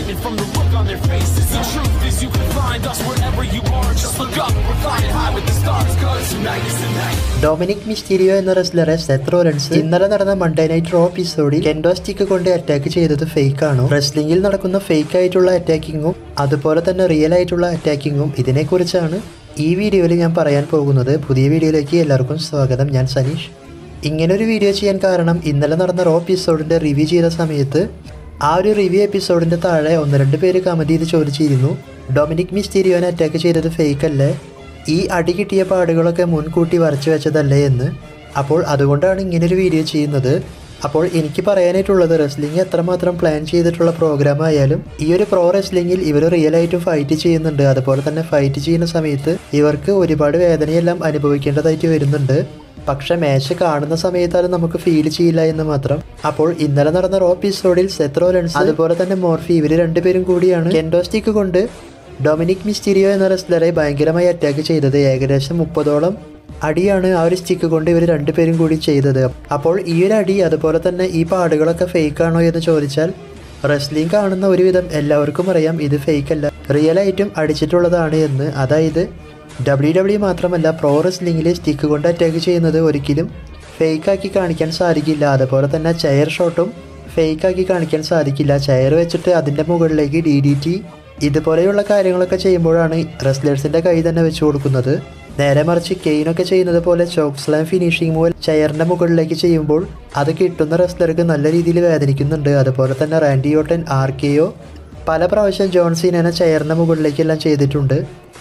disappointment from the look on their faces. The truth is, you can find us wherever you are. Just look up, we're flying high with the stars, cause tonight is the night. Dominik Mysterio എന്ന റെസ്ലറെ Seth Rollins ഇന്നലെ നടന്ന Monday night Raw എപ്പിസോഡിൽ kendo stick കൊണ്ട് attack ചെയ്തത് fake ആണോ റെസ്ലിംഗിൽ നടക്കുന്ന ഫേക്ക് ആയിട്ടുള്ള അറ്റാക്കിങ്ങും അതുപോലെ തന്നെ റിയൽ ആയിട്ടുള്ള അറ്റാക്കിങ്ങും ഇതിനെക്കുറിച്ചാണ് ഈ വീഡിയോയിൽ ഞാൻ പറയാൻ പോകുന്നത് പുതിയ വീഡിയോയിലേക്ക് എല്ലാവർക്കും സ്വാഗതം ഞാൻ സനീഷ് ഇങ്ങനൊരു വീഡിയോ ചെയ്യാൻ കാരണം ഇന്നലെ നടന്ന റോ എപ്പിസോഡിൻ്റെ റിവ്യൂ ചെയ്ത സമയത്ത് ആ ഒരു റിവ്യൂ എപ്പിസോഡിൻ്റെ താഴെ ഒന്ന് രണ്ട് പേര് കമൻറ്റ് ചെയ്ത് ചോദിച്ചിരുന്നു ഡൊമിനിക് മിസ്റ്റീരിയോനെ അറ്റാക്ക് ചെയ്തത് ഫേക്ക് അല്ലേ ഈ അടി കിട്ടിയ പാടുകളൊക്കെ മുൻകൂട്ടി വരച്ചു വെച്ചതല്ലേ എന്ന് അപ്പോൾ അതുകൊണ്ടാണ് ഇങ്ങനൊരു വീഡിയോ ചെയ്യുന്നത് അപ്പോൾ എനിക്ക് പറയാനായിട്ടുള്ളത് റെസ്ലിംഗ് എത്രമാത്രം പ്ലാൻ ചെയ്തിട്ടുള്ള പ്രോഗ്രാം ആയാലും ഈ ഒരു പ്രോ റെസ്ലിംഗിൽ ഇവർ റിയൽ ആയിട്ടും ഫൈറ്റ് ചെയ്യുന്നുണ്ട് അതുപോലെ തന്നെ ഫൈറ്റ് ചെയ്യുന്ന സമയത്ത് ഇവർക്ക് ഒരുപാട് വേദനയെല്ലാം അനുഭവിക്കേണ്ടതായിട്ട് വരുന്നുണ്ട് പക്ഷെ മാച്ച് കാണുന്ന സമയത്ത് അത് നമുക്ക് ഫീൽ ചെയ്യില്ല എന്ന് മാത്രം അപ്പോൾ ഇന്നലെ നടന്ന റോ എപ്പിസോഡിൽ സെത്രോലൻസ് അതുപോലെ തന്നെ മോർഫി ഇവർ രണ്ടുപേരും കൂടിയാണ് കെൻഡോസ്റ്റിക്ക് കൊണ്ട് ഡൊമിനിക് മിസ്റ്റീരിയോ എന്ന റെസ്ലറെ ഭയങ്കരമായി അറ്റാക്ക് ചെയ്തത് ഏകദേശം മുപ്പതോളം അടിയാണ് ആ ഒരു സ്റ്റിക്ക് കൊണ്ട് ഇവർ രണ്ടുപേരും കൂടി ചെയ്തത് അപ്പോൾ ഈ ഒരു അടി അതുപോലെ തന്നെ ഈ പാടുകളൊക്കെ ഫേക്ക് ആണോ എന്ന് ചോദിച്ചാൽ റെസ്ലിംഗ് കാണുന്ന ഒരുവിധം എല്ലാവർക്കും അറിയാം ഇത് ഫേക്ക് അല്ല റിയൽ ആയിട്ടും അടിച്ചിട്ടുള്ളതാണ് എന്ന് അതായത് ഡബ്ല്യു ഡബ്ല്യു മാത്രമല്ല പ്രോ റെസ്ലിംഗിൽ സ്റ്റിക്ക് കൊണ്ട് അറ്റാക്ക് ചെയ്യുന്നത് ഒരിക്കലും ഫേക്കാക്കി കാണിക്കാൻ സാധിക്കില്ല അതുപോലെ തന്നെ ചെയർ ഷോട്ടും ഫേക്കാക്കി കാണിക്കാൻ സാധിക്കില്ല ചെയർ വെച്ചിട്ട് അതിൻ്റെ മുകളിലേക്ക് ഡി ഡി ടി ഇതുപോലെയുള്ള കാര്യങ്ങളൊക്കെ ചെയ്യുമ്പോഴാണ് റെസ്ലേഴ്സിൻ്റെ കൈ തന്നെ വെച്ച് കൊടുക്കുന്നത് നേരെ മറിച്ച് കെയിനൊക്കെ ചെയ്യുന്നത് പോലെ ചോക്ക് സ്ലാം ഫിനിഷിംഗ് മൂവൽ ചെയറിൻ്റെ മുകളിലേക്ക് ചെയ്യുമ്പോൾ അത് കിട്ടുന്ന റെസ്ലർക്ക് നല്ല രീതിയിൽ വേദനിക്കുന്നുണ്ട് അതുപോലെ തന്നെ റാൻഡി ഓട്ടൻ ആർ കെയോ പല പ്രാവശ്യം ജോൺ സീനനെ ചെയറിൻ്റെ മുകളിലേക്കെല്ലാം ചെയ്തിട്ടുണ്ട്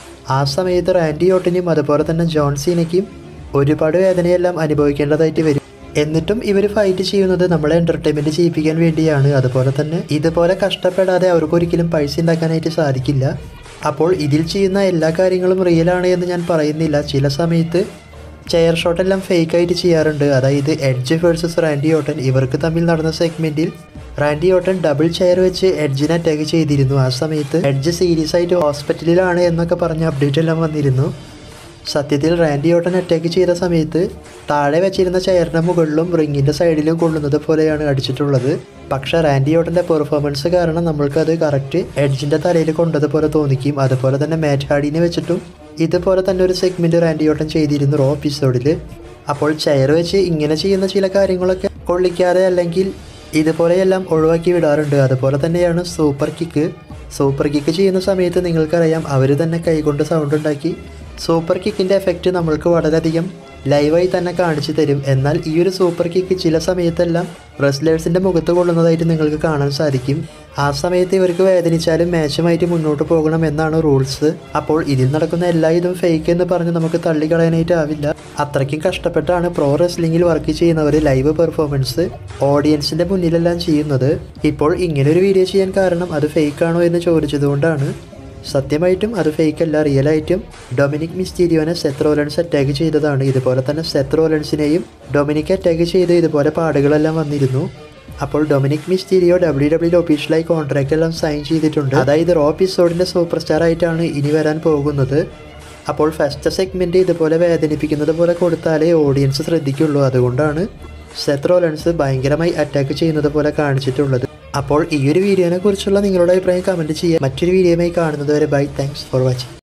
ആ സമയത്ത് റാൻഡി ഓട്ടനും അതുപോലെ തന്നെ ജോൺ സീനയ്ക്കും ഒരുപാട് വേദനയെല്ലാം അനുഭവിക്കേണ്ടതായിട്ട് വരും എന്നിട്ടും ഇവർ ഫൈറ്റ് ചെയ്യുന്നത് നമ്മളെ എൻ്റർടൈൻമെൻറ്റ് ചെയ്യിപ്പിക്കാൻ വേണ്ടിയാണ് അതുപോലെ തന്നെ ഇതുപോലെ കഷ്ടപ്പെടാതെ അവർക്ക് ഒരിക്കലും പൈസ ഉണ്ടാക്കാനായിട്ട് സാധിക്കില്ല അപ്പോൾ ഇതിൽ ചെയ്യുന്ന എല്ലാ കാര്യങ്ങളും റിയലാണ് എന്ന് ഞാൻ പറയുന്നില്ല ചില സമയത്ത് ചെയർ ഷോട്ടെല്ലാം ഫേക്ക് ആയിട്ട് ചെയ്യാറുണ്ട് അതായത് എഡ്ജ് വേഴ്സസ് റാൻഡി ഓട്ടൻ ഇവർക്ക് തമ്മിൽ നടന്ന സെഗ്മെൻറ്റിൽ റാൻഡി ഓട്ടൻ ഡബിൾ ചെയർ വെച്ച് എഡ്ജിനെ അറ്റാക്ക് ചെയ്തിരുന്നു ആ സമയത്ത് എഡ്ജ് സീരിയസ് ആയിട്ട് ഹോസ്പിറ്റലിലാണ് എന്നൊക്കെ പറഞ്ഞ അപ്ഡേറ്റ് എല്ലാം വന്നിരുന്നു സത്യത്തിൽ റാൻഡി ഓട്ടൻ അറ്റാക്ക് ചെയ്ത സമയത്ത് താഴെ വെച്ചിരുന്ന ചെയറിൻ്റെ മുകളിലും റിങ്ങിൻ്റെ സൈഡിലും കൊള്ളുന്നത് പോലെയാണ് അടിച്ചിട്ടുള്ളത് പക്ഷേ റാൻഡി ഓട്ടൻ്റെ പെർഫോമൻസ് കാരണം നമ്മൾക്കത് കറക്റ്റ് എഡ്ജിൻ്റെ തലയിൽ കൊണ്ടതുപോലെ തോന്നിക്കും അതുപോലെ തന്നെ മാറ്റ് ഹാഡിനെ വെച്ചിട്ടും ഇതുപോലെ തന്നെ ഒരു സെഗ്മെൻറ്റ് റാൻഡി ഓട്ടൻ ചെയ്തിരുന്നു റോ എപ്പിസോഡിൽ അപ്പോൾ ചെയർ വെച്ച് ഇങ്ങനെ ചെയ്യുന്ന ചില കാര്യങ്ങളൊക്കെ കൊള്ളിക്കാതെ അല്ലെങ്കിൽ ഇതുപോലെയെല്ലാം ഒഴിവാക്കി വിടാറുണ്ട് അതുപോലെ തന്നെയാണ് സൂപ്പർ കിക്ക് സൂപ്പർ കിക്ക് ചെയ്യുന്ന സമയത്ത് നിങ്ങൾക്കറിയാം അവർ തന്നെ കൈകൊണ്ട് സൗണ്ട് ഉണ്ടാക്കി സൂപ്പർ കിക്കിൻ്റെ എഫക്റ്റ് നമ്മൾക്ക് വളരെയധികം ലൈവായി തന്നെ കാണിച്ചു തരും എന്നാൽ ഈ ഒരു സൂപ്പർ കിക്ക് ചില സമയത്തെല്ലാം റെസ്ലേഴ്സിൻ്റെ മുഖത്ത് കൊള്ളുന്നതായിട്ട് നിങ്ങൾക്ക് കാണാൻ സാധിക്കും ആ സമയത്ത് ഇവർക്ക് വേദനിച്ചാലും മാച്ചുമായിട്ട് മുന്നോട്ട് പോകണം എന്നാണ് റൂൾസ് അപ്പോൾ ഇതിൽ നടക്കുന്ന എല്ലാ ഇതും ഫേക്ക് എന്ന് പറഞ്ഞ് നമുക്ക് തള്ളിക്കളയാനായിട്ടാവില്ല അത്രയ്ക്കും കഷ്ടപ്പെട്ടാണ് പ്രോ റെസ്ലിംഗിൽ വർക്ക് ചെയ്യുന്നവർ ലൈവ് പെർഫോമൻസ് ഓഡിയൻസിൻ്റെ മുന്നിലെല്ലാം ചെയ്യുന്നത് ഇപ്പോൾ ഇങ്ങനൊരു വീഡിയോ ചെയ്യാൻ കാരണം അത് ഫേക്ക് ആണോ എന്ന് ചോദിച്ചതുകൊണ്ടാണ് സത്യമായിട്ടും അത് ഫേക്ക് അല്ല റിയൽ ആയിട്ടും ഡൊമിനിക് മിസ്റ്റീരിയോനെ സെത്ത് റോലൻസ് അറ്റാക്ക് ചെയ്തതാണ് ഇതുപോലെ തന്നെ സെത്ത് റോലൻസിനെയും ഡൊമിനിക് അറ്റാക്ക് ചെയ്ത് ഇതുപോലെ പാടുകളെല്ലാം വന്നിരുന്നു അപ്പോൾ ഡൊമിനിക് മിസ്റ്റീരിയോ ഡബ്ല്യു ഡബ്ല്യു ഒഫീഷ്യലായി കോൺട്രാക്റ്റ് എല്ലാം സൈൻ ചെയ്തിട്ടുണ്ട് അതായത് റോ എപ്പിസോഡിൻ്റെ സൂപ്പർ സ്റ്റാർ ആയിട്ടാണ് ഇനി വരാൻ പോകുന്നത് അപ്പോൾ ഫസ്റ്റ് സെഗ്മെൻറ്റ് ഇതുപോലെ വേദനിപ്പിക്കുന്നത് പോലെ കൊടുത്താലേ ഓഡിയൻസ് ശ്രദ്ധിക്കുള്ളൂ അതുകൊണ്ടാണ് സെത്ത് റോലൻസ് ഭയങ്കരമായി അറ്റാക്ക് ചെയ്യുന്നത് പോലെ കാണിച്ചിട്ടുള്ളത് അപ്പോൾ ഈ ഒരു വീഡിയോനെ കുറിച്ചുള്ള നിങ്ങളുടെ അഭിപ്രായം കമൻറ്റ് ചെയ്യുക മറ്റൊരു വീഡിയോയുമായി കാണുന്നത് വരെ ബൈ താങ്ക്സ് ഫോർ വാച്ചിങ്